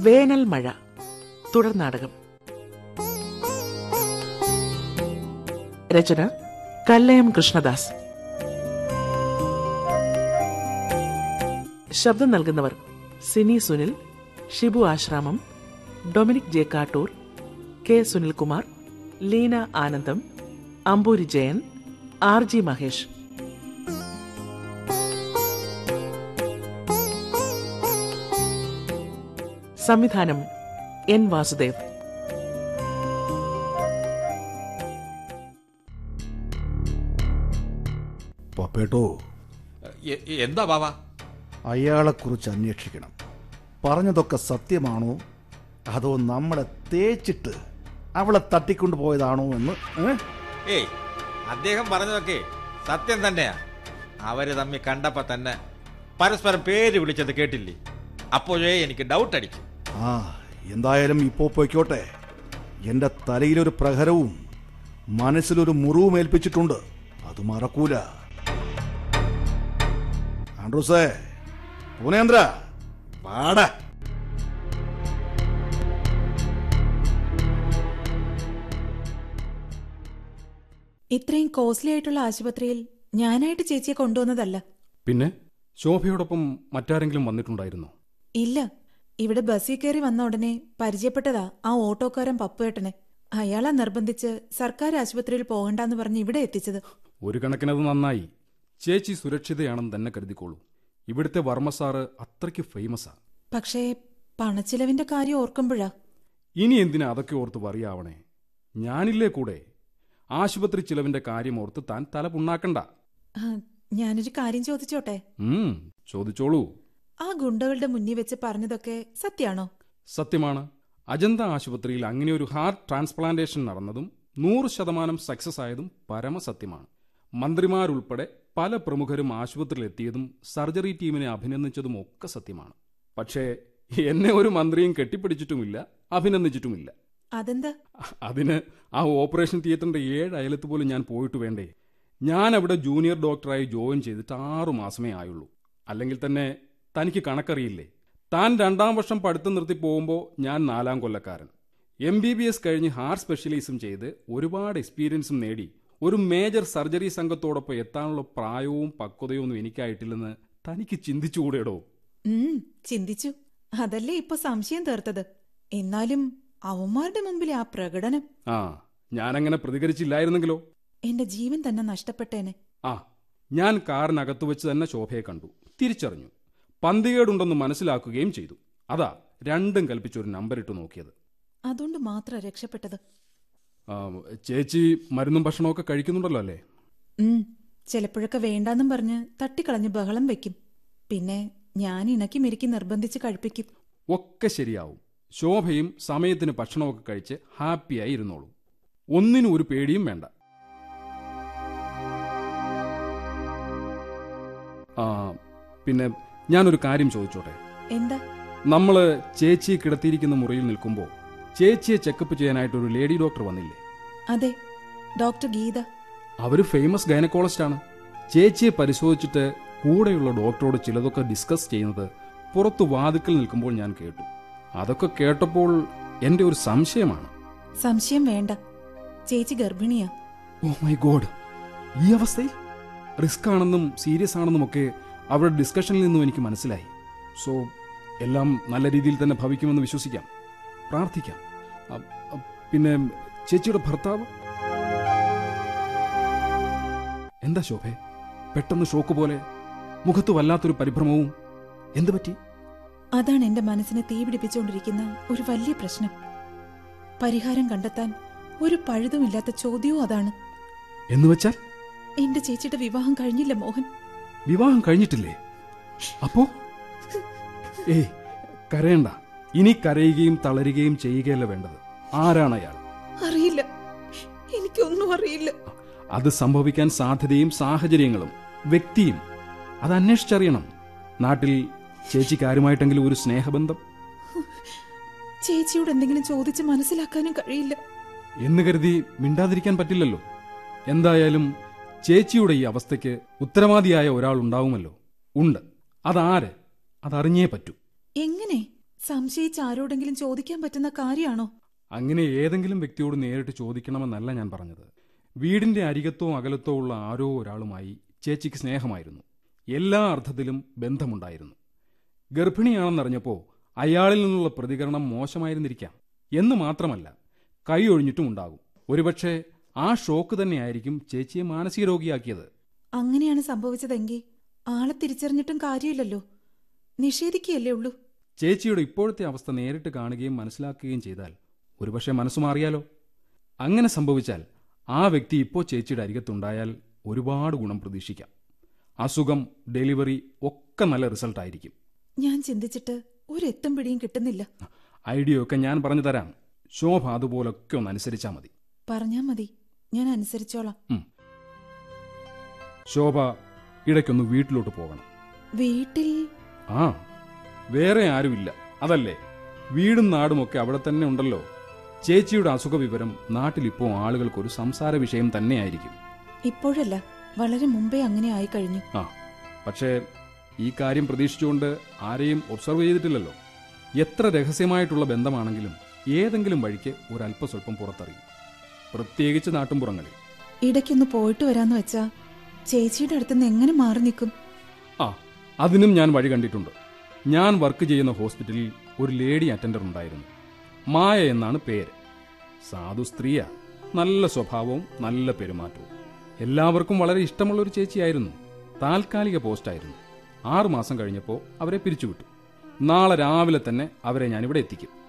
വേനൽ മഴ തുടർ നാടകം രചന കല്ലയം കൃഷ്ണദാസ് ശബ്ദം നൽകുന്നവർ Sini Sunil Shibu Ashramam Dominic J Kattoor K Sunilkumar Leena Anandam Amboori Jayan R G Mahesh സംവിധാനം എൻ വാസുദേവ് പപ്പേട്ടോ എ- എന്താ ബാവ അയാളെക്കുറിച്ച് അന്വേഷിക്കണം പറഞ്ഞതൊക്കെ സത്യമാണോ അതോ നമ്മളെ തേച്ചിട്ട് അവളെ തട്ടിക്കൊണ്ടു പോയതാണോ എന്ന് ഏ? ഏയ് അദ്ദേഹം പറഞ്ഞതൊക്കെ സത്യം തന്നെയാ അവര് തമ്മിൽ കണ്ടപ്പോ തന്നെ പരസ്പരം പേര് വിളിച്ചത് കേട്ടില്ലേ അപ്പോഴേ എനിക്ക് ഡൗട്ട് അടിച്ചു ആ എന്തായാലും ഇപ്പോ പൊയ്ക്കോട്ടെ എന്റെ തലയിലൊരു പ്രഹരവും മനസ്സിലൊരു മുറിവും ഏൽപ്പിച്ചിട്ടുണ്ട് അത് മറക്കൂല ആൻഡ്രൂസേ പൂനേന്ദ്ര വാടാ ഇത്രയും കോസ്റ്റ്ലി ആയിട്ടുള്ള ആശുപത്രിയിൽ ഞാനായിട്ട് ചേച്ചിയെ കൊണ്ടുവന്നതല്ല പിന്നെ ശോഭയോടൊപ്പം മറ്റാരെങ്കിലും വന്നിട്ടുണ്ടായിരുന്നോ ഇല്ല ഇവിടെ ബസ്സിൽ കയറി വന്ന ഉടനെ പരിചയപ്പെട്ടതാ ആ ഓട്ടോക്കാരൻ പപ്പുവേട്ടനെ അയാളെ നിർബന്ധിച്ച് സർക്കാർ ആശുപത്രിയിൽ പോകണ്ടെന്ന് പറഞ്ഞ് ഇവിടെ എത്തിച്ചത് ഒരു കണക്കിനത് നന്നായി ചേച്ചി സുരക്ഷിതയാണെന്ന് തന്നെ കരുതിക്കോളൂ ഇവിടുത്തെ വർമ്മ സാറ് അത്രയ്ക്ക് ഫേമസാ പക്ഷേ പണച്ചിലവിന്റെ കാര്യം ഓർക്കുമ്പോഴാ ഇനി എന്തിനാ അതൊക്കെ ഓർത്ത് പറയാവണേ ഞാനില്ലേ കൂടെ ആശുപത്രി ചിലവിന്റെ കാര്യം ഓർത്ത് താൻ തല പുണ്ണാക്കണ്ട ആ, ഞാനൊരു കാര്യം ചോദിച്ചോട്ടെ ഉം ചോദിച്ചോളൂ ആ ഗുണ്ടകളുടെ മുന്നിൽ വെച്ച് പറഞ്ഞതൊക്കെ സത്യാണോ സത്യമാണ് അജന്ത ആശുപത്രിയിൽ അങ്ങനെ ഒരു ഹാർട്ട് ട്രാൻസ്പ്ലാന്റേഷൻ നടന്നതും നൂറ് ശതമാനം സക്സസ് ആയതും പരമസത്യമാണ് മന്ത്രിമാരുൾപ്പെടെ പല പ്രമുഖരും ആശുപത്രിയിലെത്തിയതും സർജറി ടീമിനെ അഭിനന്ദിച്ചതും ഒക്കെ സത്യമാണ് പക്ഷേ എന്നെ ഒരു മന്ത്രിയും കെട്ടിപ്പിടിച്ചിട്ടുമില്ല അഭിനന്ദിച്ചിട്ടുമില്ല അതെന്താ അതിന് ആ ഓപ്പറേഷൻ തിയേറ്ററിന്റെ ഏഴ് അയലത്ത് പോലും ഞാൻ പോയിട്ട് വേണ്ടേ ഞാൻ അവിടെ ജൂനിയർ ഡോക്ടറായി ജോയിൻ ചെയ്തിട്ട് ആറു മാസമേ ആയുള്ളൂ അല്ലെങ്കിൽ തന്നെ തനിക്ക് കണക്കറിയില്ലേ താൻ രണ്ടാം വർഷം പഠിത്തം നിർത്തി പോകുമ്പോൾ ഞാൻ നാലാം കൊല്ലക്കാരൻ എം ബി ബി എസ് കഴിഞ്ഞ് ഹാർട്ട് സ്പെഷ്യലൈസും ചെയ്ത് ഒരുപാട് എക്സ്പീരിയൻസും നേടി ഒരു മേജർ സർജറി സംഘത്തോടൊപ്പം എത്താനുള്ള പ്രായവും പക്വതയും ഒന്നും എനിക്കായിട്ടില്ലെന്ന് തനിക്ക് ചിന്തിച്ചുകൂടെടോ ഉം ചിന്തിച്ചു അതല്ലേ ഇപ്പൊ സംശയം തീർത്തത് എന്നാലും അവന്മാരുടെ മുമ്പിലെ ആ പ്രകടനം ആ ഞാനങ്ങനെ പ്രതികരിച്ചില്ലായിരുന്നെങ്കിലോ എന്റെ ജീവൻ തന്നെ നഷ്ടപ്പെട്ടേനെ ആ ഞാൻ കാറിനകത്ത് വെച്ച് തന്നെ ശോഭയെ കണ്ടു തിരിച്ചറിഞ്ഞു പന്തികേടുണ്ടെന്ന് മനസ്സിലാക്കുകയും ചെയ്തു അതാ രണ്ടും കൽപ്പിച്ചൊരു നമ്പർ ഇട്ട് നോക്കിയത് അതുകൊണ്ട് മാത്രം രക്ഷപ്പെട്ടത് ആ, ചേച്ചി മരുന്നും ഭക്ഷണമൊക്കെ കഴിക്കുന്നുണ്ടല്ലോ അല്ലേ ഉം ചിലപ്പോഴൊക്കെ വേണ്ടാന്നും പറഞ്ഞ് തട്ടിക്കളഞ്ഞ് ബഹളം വെക്കും പിന്നെ ഞാൻ ഇണക്കി മെരുക്കി നിർബന്ധിച്ച് കഴിപ്പിക്കും ഒക്കെ ശരിയാവും ശോഭയും സമയത്തിന് ഭക്ഷണമൊക്കെ കഴിച്ച് ഹാപ്പിയായി ഇരുന്നോളൂ ഒന്നിനും ഒരു പേടിയും വേണ്ട ആ പിന്നെ ഞാനൊരു കാര്യം ചോദിച്ചോട്ടെ എന്താ നമ്മള് ചേച്ചിയെ കിടത്തിയിരിക്കുന്ന മുറിയിൽ നിൽക്കുമ്പോൾ ചേച്ചിയെ ചെക്കപ്പ് ചെയ്യാനായിട്ട് ഒരു ലേഡി ഡോക്ടർ വന്നില്ലേ അതെ ഡോക്ടർ ഗീത അവര് ഫേമസ് ഗൈനക്കോളജിസ്റ്റ് ആണ് ചേച്ചിയെ പരിശോധിച്ചിട്ട് കൂടെയുള്ള ഡോക്ടറോട് ചിലതൊക്കെ ഡിസ്കസ് ചെയ്യുന്നത് പുറത്തു വാതിക്കൽ നിൽക്കുമ്പോൾ ഞാൻ കേട്ടു അതൊക്കെ കേട്ടപ്പോൾ എന്റെ ഒരു സംശയമാണ് സംശയം വേണ്ട ചേച്ചി ഗർഭിണിയാ ഓ മൈ ഗോഡ് ഈ അവസ്ഥയിൽ റിസ്ക് ആണെന്നും സീരിയസ് ആണെന്നും ഒക്കെ അവരുടെ ഡിസ്കഷനിൽ നിന്നും എനിക്ക് മനസ്സിലായി സോ എല്ലാം നല്ല രീതിയിൽ തന്നെ ഭവിക്കുമെന്ന് വിശ്വസിക്കാം പ്രാർത്ഥിക്കാം അ- അ- പിന്നെ ചേച്ചിയുടെ ഭർത്താവ് എന്താ ശോഭേ പെട്ടെന്ന് ഷോക്ക് പോലെ മുഖത്ത് വല്ലാത്തൊരു പരിഭ്രമവും എന്തു പറ്റി അതാണ് എന്റെ മനസ്സിനെ തീപിടിപ്പിച്ചുകൊണ്ടിരിക്കുന്ന ഒരു വലിയ പ്രശ്നം പരിഹാരം കണ്ടെത്താൻ ഒരു പഴുതുമില്ലാത്ത ചോദ്യവും അതാണ് എന്ന് വെച്ചാൽ എന്റെ ചേച്ചിയുടെ വിവാഹം കഴിഞ്ഞില്ല മോഹൻ വിവാഹം കഴിഞ്ഞിട്ടില്ലേ അപ്പോ ഏയ് കരയണ്ട ഇനി കരയുകയും തളരുകയും ചെയ്യുകയല്ല വേണ്ടത് ആരാണ് അയാൾ അറിയില്ല എനിക്കൊന്നും അറിയില്ല അത് സംഭവിക്കാൻ സാധ്യതയും സാഹചര്യങ്ങളും വ്യക്തിയും അത് അന്വേഷിച്ചറിയണം നാട്ടിൽ ചേച്ചിക്ക് ആരുമായിട്ടെങ്കിലും ഒരു സ്നേഹബന്ധം ചേച്ചിയോട് എന്തെങ്കിലും ചോദിച്ച് മനസ്സിലാക്കാനും കഴിയില്ല എന്ന് കരുതി മിണ്ടാതിരിക്കാൻ പറ്റില്ലല്ലോ എന്തായാലും ചേച്ചിയുടെ ഈ അവസ്ഥയ്ക്ക് ഉത്തരവാദിയായ ഒരാൾ ഉണ്ടാവുമല്ലോ ഉണ്ട് അതാര് അതറിഞ്ഞേ പറ്റൂ എങ്ങനെ സംശയിച്ച് ആരോടെങ്കിലും ചോദിക്കാൻ പറ്റുന്ന കാര്യമാണോ അങ്ങനെ ഏതെങ്കിലും വ്യക്തിയോട് നേരിട്ട് ചോദിക്കണമെന്നല്ല ഞാൻ പറഞ്ഞത് വീടിന്റെ അരികത്തോ അകലത്തോ ഉള്ള ആരോ ഒരാളുമായി ചേച്ചിക്ക് സ്നേഹമായിരുന്നു എല്ലാ അർത്ഥത്തിലും ബന്ധമുണ്ടായിരുന്നു ഗർഭിണിയാണെന്നറിഞ്ഞപ്പോൾ അയാളിൽ നിന്നുള്ള പ്രതികരണം മോശമായിരുന്നിരിക്കാം എന്ന് മാത്രമല്ല കൈ ഒഴിഞ്ഞിട്ടും ഉണ്ടാകും ഒരുപക്ഷെ ആ ഷോക്ക് തന്നെയായിരിക്കും ചേച്ചിയെ മാനസിക രോഗിയാക്കിയത് അങ്ങനെയാണ് സംഭവിച്ചതെങ്കിൽ ആളെ തിരിച്ചറിഞ്ഞിട്ടും കാര്യമില്ലല്ലോ നിഷേധിക്കുകയല്ലേ ഉള്ളൂ ചേച്ചിയുടെ ഇപ്പോഴത്തെ അവസ്ഥ നേരിട്ട് കാണുകയും മനസ്സിലാക്കുകയും ചെയ്താൽ ഒരുപക്ഷെ മനസ്സു മാറിയാലോ അങ്ങനെ സംഭവിച്ചാൽ ആ വ്യക്തി ഇപ്പോൾ ചേച്ചിയുടെ അരികത്തുണ്ടായാൽ ഒരുപാട് ഗുണം പ്രതീക്ഷിക്കാം അസുഖം ഡെലിവറി ഒക്കെ നല്ല റിസൾട്ടായിരിക്കും ഞാൻ ചിന്തിച്ചിട്ട് ഒരെത്തും പിടിയും കിട്ടുന്നില്ല ഐഡിയ ഒക്കെ ഞാൻ പറഞ്ഞു തരാം ശോഭ അതുപോലൊക്കെ ഒന്ന് അനുസരിച്ചാൽ മതി പറഞ്ഞാ മതി ഞാൻ അനുസരിച്ചോളാം ശോഭ ഇടയ്ക്കൊന്ന് വീട്ടിലോട്ട് പോകണം വീട്ടിൽ ആ വേറെ ആരുമില്ല അതല്ലേ വീടും നാടും ഒക്കെ അവിടെ തന്നെ ഉണ്ടല്ലോ ചേച്ചിയുടെ അസുഖ വിവരം നാട്ടിലിപ്പോ ആളുകൾക്കൊരു സംസാര വിഷയം തന്നെയായിരിക്കും ഇപ്പോഴല്ല വളരെ മുമ്പേ അങ്ങനെ ആയിക്കഴിഞ്ഞു ആ പക്ഷേ ഈ കാര്യം പ്രതീക്ഷിച്ചുകൊണ്ട് ആരെയും ഒബ്സർവ് ചെയ്തിട്ടില്ലല്ലോ എത്ര രഹസ്യമായിട്ടുള്ള ബന്ധമാണെങ്കിലും ഏതെങ്കിലും വഴിക്ക് ഒരല്പസ്വല്പം പുറത്തറിയും പ്രത്യേകിച്ച് നാട്ടുംപുറങ്ങളിൽ ഇടയ്ക്കൊന്ന് പോയിട്ട് വരാന്ന് വെച്ചാ ചേച്ചിയുടെ അടുത്തുനിന്ന് എങ്ങനെ മാറി നിൽക്കും ആ അതിനും ഞാൻ വഴി കണ്ടിട്ടുണ്ട് ഞാൻ വർക്ക് ചെയ്യുന്ന ഹോസ്പിറ്റലിൽ ഒരു ലേഡി അറ്റൻഡർ ഉണ്ടായിരുന്നു മായ എന്നാണ് പേര് സാധു സ്ത്രീയാ നല്ല സ്വഭാവവും നല്ല പെരുമാറ്റവും എല്ലാവർക്കും വളരെ ഇഷ്ടമുള്ള ഒരു ചേച്ചിയായിരുന്നു താൽക്കാലിക പോസ്റ്റായിരുന്നു ആറു മാസം കഴിഞ്ഞപ്പോൾ അവരെ പിരിച്ചുവിട്ടു നാളെ രാവിലെ തന്നെ അവരെ ഞാനിവിടെ എത്തിക്കും